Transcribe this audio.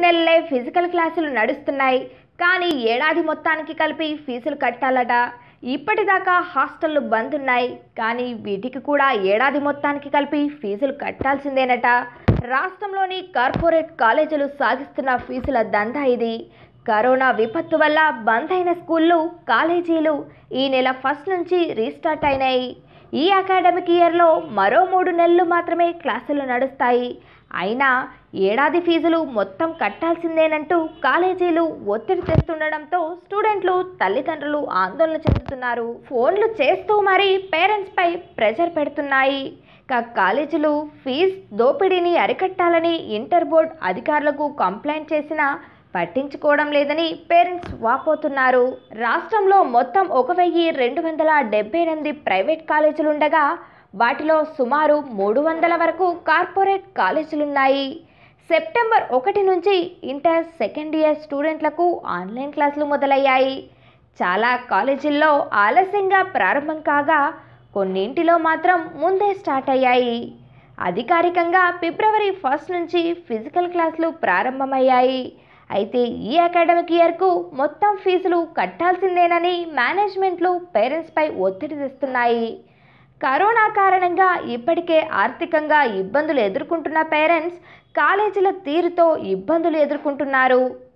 నెలలే ఫిజికల్ క్లాసులు నడుస్తున్నాయి కానీ ఏడాది మొత్తానికి కలిపి ఫీజులు కట్టాలట ఇప్పటిదాకా హాస్టళ్లు బంద్ ఉన్నాయి కానీ వీటికి కూడా ఏడాది మొత్తానికి కలిపి ఫీజులు కట్టాల్సిందేనట రాష్ట్రంలోని కార్పొరేట్ కాలేజీలు సాగిస్తున్న ఫీజుల దందా ఇది కరోనా విపత్తు వల్ల బంద్ అయిన స్కూళ్ళు కాలేజీలు ఈ నెల ఫస్ట్ నుంచి రీస్టార్ట్ అయినాయి ఈ అకాడమిక్ ఇయర్లో మరో మూడు నెలలు మాత్రమే క్లాసులు నడుస్తాయి అయినా ఏడాది ఫీజులు మొత్తం కట్టాల్సిందేనంటూ కాలేజీలు ఒత్తిడి తెస్తుండడంతో స్టూడెంట్లు తల్లిదండ్రులు ఆందోళన చెందుతున్నారు ఫోన్లు చేస్తూ మరీ పేరెంట్స్పై ప్రెషర్ పెడుతున్నాయి ఇక కాలేజీలు ఫీజు దోపిడీని అరికట్టాలని ఇంటర్ బోర్డ్ అధికారులకు కంప్లైంట్ చేసినా పట్టించుకోవడం లేదని పేరెంట్స్ వాపోతున్నారు రాష్ట్రంలో మొత్తం ఒక వెయ్యి రెండు వందల డెబ్బై ఎనిమిది ప్రైవేట్ కాలేజీలుండగా వాటిలో సుమారు మూడు వందల వరకు కార్పొరేట్ కాలేజీలున్నాయి సెప్టెంబర్ ఒకటి నుంచి ఇంటర్ సెకండ్ ఇయర్ స్టూడెంట్లకు ఆన్లైన్ క్లాసులు మొదలయ్యాయి చాలా కాలేజీల్లో ఆలస్యంగా ప్రారంభం కాగా కొన్నింటిలో మాత్రం ముందే స్టార్ట్ అయ్యాయి అధికారికంగా ఫిబ్రవరి ఫస్ట్ నుంచి ఫిజికల్ క్లాసులు ప్రారంభమయ్యాయి అయితే ఈ అకాడమిక్ ఇయర్కు మొత్తం ఫీజులు కట్టాల్సిందేనని మేనేజ్మెంట్లు పేరెంట్స్పై ఒత్తిడి తెస్తున్నాయి కరోనా కారణంగా ఇప్పటికే ఆర్థికంగా ఇబ్బందులు ఎదుర్కొంటున్న పేరెంట్స్ కాలేజీల తీరుతో ఇబ్బందులు ఎదుర్కొంటున్నారు